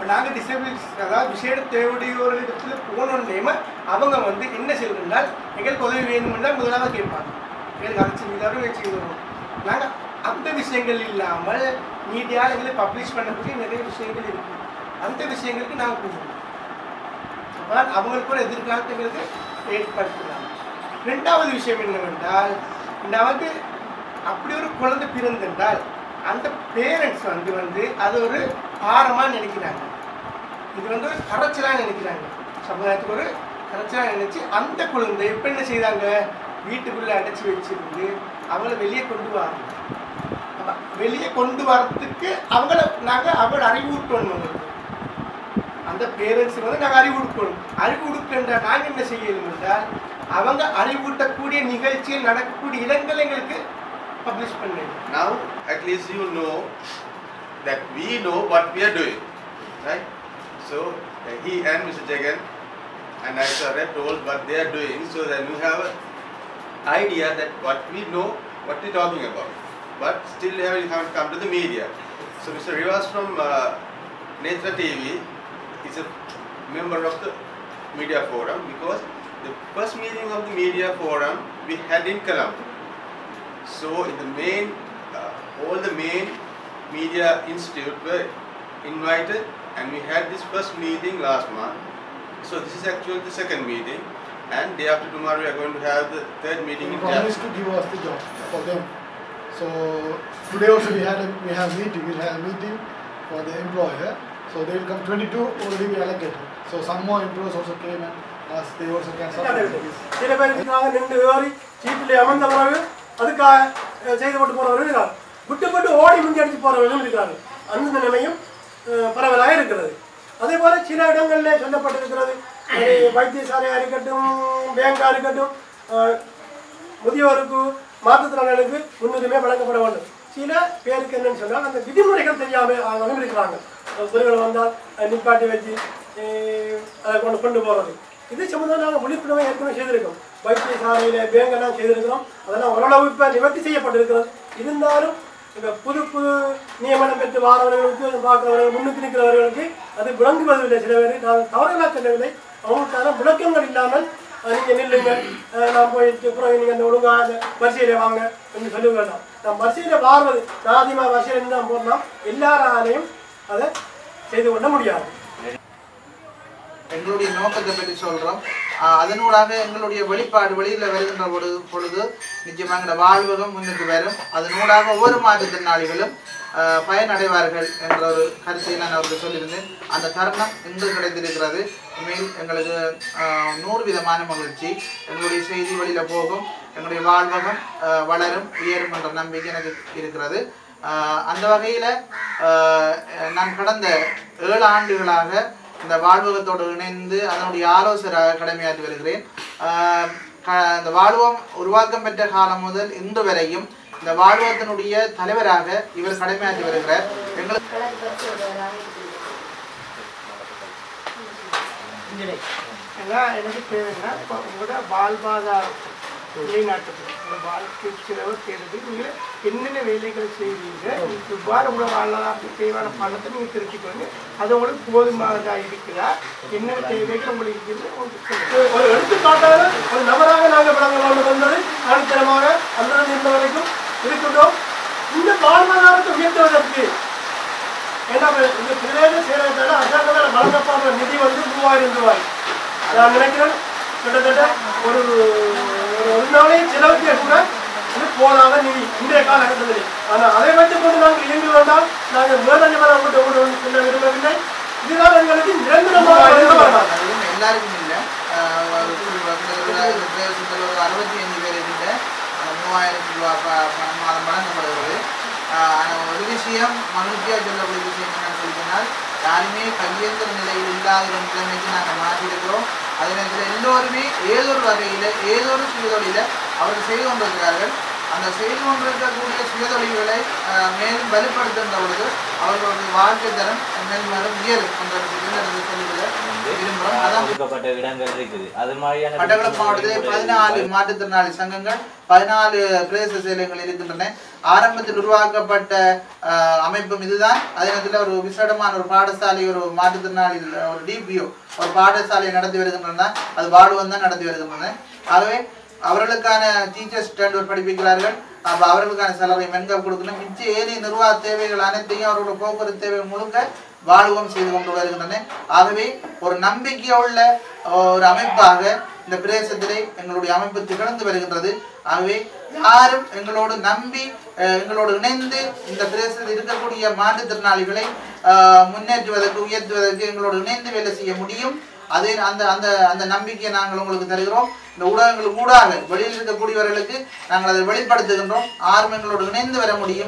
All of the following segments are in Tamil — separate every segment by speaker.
Speaker 1: இப்போ நாங்கள் டிசபிலிட்டிஸ் அதாவது விசேட தேவையுடையோரிடத்தில் போனோன்னேம அவங்க வந்து என்ன செய்யணும்னால் எங்களுக்கு உதவி வேணும்னா முதலாவது கேட்பாங்க எங்களுக்கு அதை செஞ்சு தரும் இது செய்து தரும் நாங்கள் அந்த விஷயங்கள் இல்லாமல் மீடியாவில் எங்களை பப்ளிஷ் பண்ணக்கூடிய நிறைய விஷயங்கள் இருக்குது அந்த விஷயங்களுக்கு நாங்கள் போகணும் அப்பதான் அவங்களுக்கு ஒரு எதிர்காலத்தை எங்களுக்கு ஏற்படுத்தலாம் ரெண்டாவது விஷயம் என்னவென்றால் வந்து அப்படி ஒரு குழந்தை பிறந்தென்றால் அந்த பேரண்ட்ஸ் வந்து வந்து அது ஒரு பாரமாக நினைக்கிறாங்க இது வந்து ஒரு கரைச்சலாக நினைக்கிறாங்க சமுதாயத்துக்கு ஒரு கரைச்சலாக நினைச்சு அந்த குழந்தை இப்போ என்ன செய்தாங்க வீட்டுக்குள்ளே அடைச்சி வச்சிருந்து அவங்கள வெளியே கொண்டு வராங்க அப்ப வெளியே கொண்டு வரத்துக்கு அவங்கள நாங்கள் அவங்கள அறிவூட்டணும் அவங்களுக்கு அந்த பேரண்ட்ஸுக்கு வந்து நாங்கள் அறிவு கொடுக்கணும் அறிவு கொடுக்கின்ற நாங்கள் என்ன செய்யணும் என்றால் அவங்க அறிவூட்டக்கூடிய நிகழ்ச்சிகள் நடக்கக்கூடிய இடங்கள் எங்களுக்கு பப்ளிஷ் பண்ணணும்
Speaker 2: Now, at least you know that we know what we are doing, right? So, uh, he and Mr. Jagan and Aishwarya told what they are doing, so that we have an idea that what we know, what we're talking about. But still, we haven't come to the media. So, Mr. Rivas from uh, Netra TV is a member of the media forum because the first meeting of the media forum we had in Colombo. So in the main, uh, all the main media institute were invited and we had this first meeting last month. So this is actually the second meeting and day after tomorrow we are going to have the third meeting
Speaker 3: They
Speaker 2: in
Speaker 3: promised
Speaker 2: Japan.
Speaker 3: to give us the job for them. So today also we had a, we have meeting. We'll have a meeting for the employer. So they will come 22 already we allocated. So some more employers also came and asked they also can support this.
Speaker 4: சில பேர் இருக்காங்க நின்று ஏறி சீட்டில் அமர்ந்த பிறகு அதுக்காக அஹ், செய்து போட்டு போறவர்கள் இருக்காங்க விட்டு விட்டு ஓடி முந்தி அடிச்சு போறவர்களும் இருக்காங்க அந்த நிலைமையும் அஹ், பரவலாக இருக்கிறது அதே போல சில இடங்களில் சொல்லப்பட்டிருக்கிறது அஹ், வைத்தியசாலையா இருக்கட்டும் பேங்கா இருக்கட்டும் அஹ், முதியோருக்கு மாற்றுத்திறனாளிகளுக்கு முன்னுரிமை வழங்கப்பட வேண்டும் சில பேருக்கு என்னன்னு சொன்னால் அந்த விதிமுறைகள் தெரியாம அவங்க இருக்கிறாங்க குறைகள் வந்தால் அதை நிப்பாட்டி வச்சு அஹ், அதை கொண்டு கொண்டு போகிறது இது சம்பந்தம் நாங்கள் விழிப்புணர்வை ஏற்கனவே செய்திருக்கோம் வைத்தியசாலையில் பேங்கெல்லாம் செய்திருக்கிறோம் அதெல்லாம் ஓரளவு இப்போ நிவர்த்தி செய்யப்பட்டிருக்கிறது இருந்தாலும் இப்போ புது புது நியமனம் பெற்று வாரவர்கள் உத்தியோகம் பார்க்கிறவர்கள் முன்னுக்கு நிற்கிறவர்களுக்கு அது விளங்குவதில்லை சில பேர் நான் தவறுகளாக சொல்லவில்லை அவங்களுக்கான விளக்கங்கள் இல்லாமல் அஹ் நீங்க நில்லுங்க அஹ் நான் போயிட்டு அப்புறம் நீங்க அந்த ஒழுங்கா அந்த வரிசையில வாங்க என்று சொல்ல வேண்டாம் நான் வரிசையில வாருவது நான் அதிகமாக வரிசையில இருந்து தான் போடலாம் எல்லாராலையும் அதை செய்து கொள்ள முடியாது
Speaker 5: எங்களுடைய நோக்கத்தை பற்றி சொல்றோம் ஆஹ் அதனூடாக எங்களுடைய வெளிப்பாடு வெளியில வருகின்ற பொழுது பொழுது நிச்சயமாக எங்களோட வாழ்வகம் முன்னுக்கு வரும் அதனூடாக ஒவ்வொரு மாற்றுத்திறனாளிகளும் ஆஹ் பயனடைவார்கள் என்ற ஒரு கருத்தை நான் அவருக்கு சொல்லியிருந்தேன் அந்த தருணம் இன்று கிடைத்திருக்கிறது உண்மையில் எங்களுக்கு ஆஹ் நூறு விதமான மகிழ்ச்சி எங்களுடைய செய்தி வெளியில போகும் எங்களுடைய வாழ்வகம் ஆஹ் வளரும் உயரும் என்ற நம்பிக்கை எனக்கு இருக்கிறது ஆஹ் அந்த வகையில் நான் கடந்த ஏழு ஆண்டுகளாக இந்த வாழ்வகத்தோடு இணைந்து அதனுடைய ஆலோசகராக கடமையாற்றி வருகிறேன் ஆஹ் க- இந்த வாழ்வம் உருவாக்கம் பெற்ற காலம் முதல் இன்று வரையும் இந்த வாழ்வகத்தினுடைய தலைவராக இவர் கடமையாற்றி வருகிறார் எங்களுக்கு
Speaker 1: ஏன்னா எனக்கு தேவைன்னா இப்போ உங்களோட வாழ்வாதாரம் நிலைநாட்டுறது உங்களோட வாழ்க்கை செலவு தேடுறது நீங்கள் என்னென்ன வேலைகளை செய்வீங்க இவ்வாறு உங்களோட வாழ்வாதாரத்துக்கு தேவையான பணத்தை நீங்கள் திருத்திக்கொண்டு அது உங்களுக்கு போதுமானதாக இருக்குதா என்னென்ன தேவைகள் உங்களுக்கு இருக்குது உங்களுக்கு சொல்லுங்க.
Speaker 4: ஒரு எடுத்துக்காட்டாக ஒரு நபராக நாங்கள் விளங்க வேண்டும் என்பது ஆணித்தரமாக அந்த இந்த வரைக்கும் இருக்கின்றோம் இந்த வாழ்வாதாரத்தை உயர்த்துவதற்கு ஏன்னா இந்த பிரதேச செயலகத்தால் அரசாங்கத்தால் வழங்கப்படுற நிதி வந்து மூவாயிரம் ரூபாய் நான் நினைக்கிறேன் கிட்டத்தட்ட ஒரு ஒரு ஒரு நாளே செலவுக்கே கூட இது போதாத நிதி இன்றைய காலகட்டத்தில் ஆனால் அதை வைத்துக் கொண்டு நாங்கள் இயங்க வேண்டாம் நாங்கள் மேலஞ்சமாக கொண்டு கொண்டு செல்ல விரும்பவில்லை இதுதான் எங்களுக்கு நிரந்தரமாக வழங்க வேண்டாம்
Speaker 5: அதுவும் எல்லாருக்கும் இல்லை ஆஹ் ஒரு குறிப்பிட்ட கிட்டத்தட்ட இந்த பிரதேசத்தில் ஒரு அறுபத்தி அஞ்சு பேர் இருந்த மூவாயிரம் ரூபாய் ப- பணம் மாதம் வழங்கப்படுகிறது ஆஹ் ஆனா ஒரு விஷயம் மகிழ்ச்சியாக சொல்லக்கூடிய விஷயம் என்னன்னு சொல்லி சொன்னால் யாருமே கையேந்திர நிலையில் இல்லாத ஒரு நிலைமைக்கு நாங்கள் மாற்றிருக்கிறோம் அதே நேரத்தில் எல்லோருமே ஏதோ ஒரு வகையில் ஏதோ ஒரு சுயதொழில அவர்கள் செய்து கொண்டிருக்கிறார்கள் அந்த செய்து கொண்டிருக்கக்கூடிய சுயதொழில்களை அஹ், மேலும் வலுப்படுத்துகின்ற பொழுது அவர்களுடைய வாழ்க்கை தரம் மேலும் மேலும் உயரும் என்ற விஷயத்தை சொல்லிக்கொள்ள விரும்புகிறோம் அதான்
Speaker 6: ஒதுக்கப்பட்ட இடங்கள் இருக்குது அது மாதிரியான
Speaker 5: மட்டக்களப்பு மாவட்டத்தில் பதினாலு மாற்றுத்திறனாளி சங்கங்கள் பதினாலு பிரதேச செயலகங்கள் இருக்கின்றன ஆரம்பத்தில் உருவாக்கப்பட்ட அஹ், அமைப்பும் இதுதான் அதே நேரத்தில் ஒரு விசேடமான ஒரு பாடசாலை ஒரு மாற்றுத்திறனாளி ஒரு டிபிஓ ஒரு பாடசாலையை நடத்தி வருகின்றன அது வாழ்வன் தான் நடத்தி வருகின்றன ஆகவே அவர்களுக்கான டீச்சர்ஸ் ஸ்டாண்டர்ட் படிப்பிக்கிறார்கள் அப்ப அவர்களுக்கான செலவை மென்க கொடுக்கணும் மிச்ச ஏனைய நிர்வாக தேவைகள் அனைத்தையும் அவர்களோட போக்குவரத்து தேவைகள் முழுக்க வாழ்வம் செய்து கொண்டு வருகின்றன ஆகவே ஒரு நம்பிக்கையுள்ள ஒரு அமைப்பாக இந்த பிரதேசத்திலே எங்களுடைய அமைப்பு திகழ்ந்து வருகின்றது ஆகவே யாரும் எங்களோடு நம்பி அஹ், எங்களோடு இணைந்து இந்த பிரதேசத்தில் இருக்கக்கூடிய மாற்றுத்திறனாளிகளை அஹ், முன்னேற்றுவதற்கு உயர்த்துவதற்கு எங்களோடு இணைந்து வேலை செய்ய முடியும் அதே அந்த அந்த அந்த நம்பிக்கையை நாங்கள் உங்களுக்கு தருகிறோம் இந்த ஊடகங்கள் ஊடாக வெளியில் இருக்கக்கூடியவர்களுக்கு நாங்கள் அதை வெளிப்படுத்துகின்றோம் ஆறும் எங்களோடு இணைந்து வர முடியும்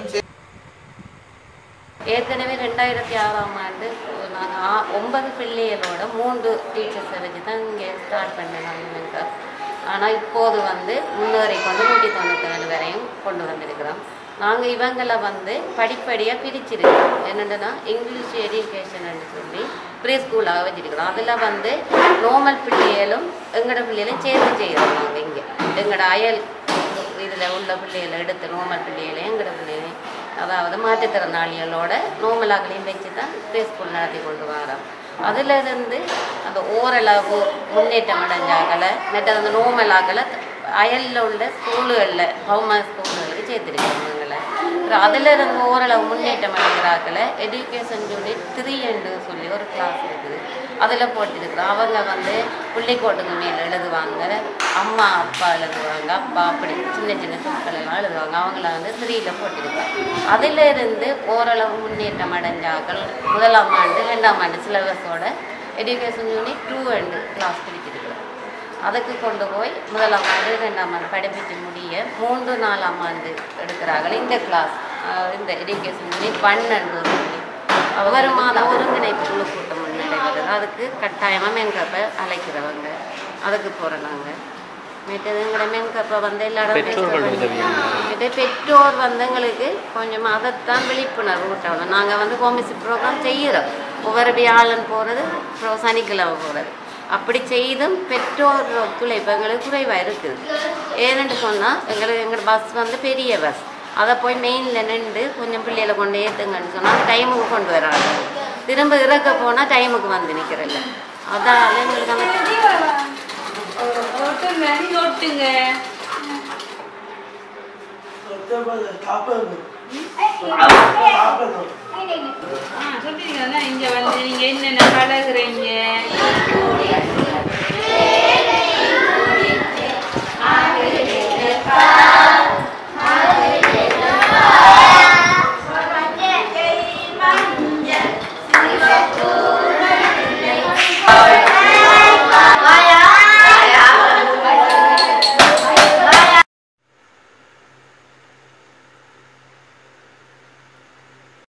Speaker 7: ஏற்கனவே ரெண்டாயிரத்தி ஆறாம் ஆண்டு நாங்கள் ஒன்பது பிள்ளைகளோட மூன்று டீச்சர்ஸை வச்சு தான் இங்கே ஸ்டார்ட் பண்ணாங்க ஆனால் இப்போது வந்து முன்னேறி கொண்டு நூற்றி தொண்ணூற்றி நாலு வரையும் கொண்டு வந்திருக்கிறோம் நாங்கள் இவங்களை வந்து படிப்படியாக பிரிச்சிருக்கோம் என்னென்னா இங்கிலீஷ் எஜுகேஷன் சொல்லி ப்ரீ ஸ்கூலாக வச்சிருக்கிறோம் அதில் வந்து நார்மல் பிள்ளைகளும் எங்களோட பிள்ளைகளும் சேர்த்து செய்கிறோம் நாங்கள் இங்கே எங்களோட அயல் இதில் உள்ள பிள்ளைகளை எடுத்து நார்மல் பிள்ளைகளையும் எங்களோட பிள்ளைகளையும் அதாவது மாற்றுத்திறனாளிகளோட நோமலாக்களையும் வச்சு தான் ப்ரீ ஸ்கூல் நடத்தி கொண்டு வரோம் அதிலிருந்து அந்த ஓரளவு முன்னேற்றம் அடைஞ்சாக்களை மற்ற அந்த நோமலாக்களை அயலில் உள்ள ஸ்கூலுகளில் கவர்மெண்ட் ஸ்கூல்களுக்கு சேர்த்துருக்கோம் எங்களை அப்புறம் அதில் இருந்து ஓரளவு முன்னேற்றம் அடைகிறாக்களை எஜுகேஷன் யூனிட் த்ரீ என்று சொல்லி ஒரு கிளாஸ் இருக்குது அதில் போட்டிருக்கிறோம் அவங்க வந்து புள்ளிக்கோட்டுக்கு மேல் எழுதுவாங்க அம்மா அப்பா எழுதுவாங்க அப்பா அப்படி சின்ன சின்ன சொற்கள் எல்லாம் எழுதுவாங்க அவங்கள வந்து த்ரீயில் போட்டிருக்கோம் அதில் இருந்து ஓரளவு முன்னேற்றம் அடைஞ்சாக்கள் முதலாம் ஆண்டு ரெண்டாம் ஆண்டு சிலபஸோட education unit two and class பிரிச்சிருக்கிறோம் அதுக்கு கொண்டு போய் முதலாம் ஆண்டு ரெண்டாம் ஆண்டு படிப்பிச்சு முடிய மூன்று நாலாம் ஆண்டு எடுக்கிறார்கள் இந்த கிளாஸ் இந்த எஜுகேஷன் யூனிட் பன்னெண்டு சொல்லி ஒவ்வொரு மாதம் ஒருங்கிணைப்பு குழு கூட்டம் ஒன்று நடைபெறுது அதுக்கு கட்டாயமாக மென்கப்பை அழைக்கிறவங்க அதுக்கு போகிறோம் நாங்கள் மற்றது எங்களோட மென்கப்பை வந்து எல்லாரும் மற்ற பெற்றோர் வந்து எங்களுக்கு கொஞ்சம் அதைத்தான் விழிப்புணர்வு ஊட்டணும் நாங்கள் வந்து ஹோமிசி ப்ரோக்ராம் செய்கிறோம் ஒவ்வொரு வியாழன் போகிறது அப்புறம் சனிக்கிழமை போகிறது அப்படி செய்தும் பெற்றோர் ஒத்துழைப்பு எங்களுக்கு குறைவாக இருக்குது ஏன்னு சொன்னால் எங்களுக்கு எங்களோட பஸ் வந்து பெரிய பஸ் அதை போய் மெயினில் நின்று கொஞ்சம் பிள்ளைகளை கொண்டு ஏற்றுங்கன்னு சொன்னால் டைமுக்கு கொண்டு வராங்க திரும்ப இறக்க போனால் டைமுக்கு வந்து நிற்கிறல்ல அதால் எங்களுக்கு அந்த
Speaker 8: ஓட்டுங்க நீ ஓட்டுங்க ஆ சொல்லிருக்கேன் இங்க வந்து நீங்க என்னென்ன பழகுறீங்க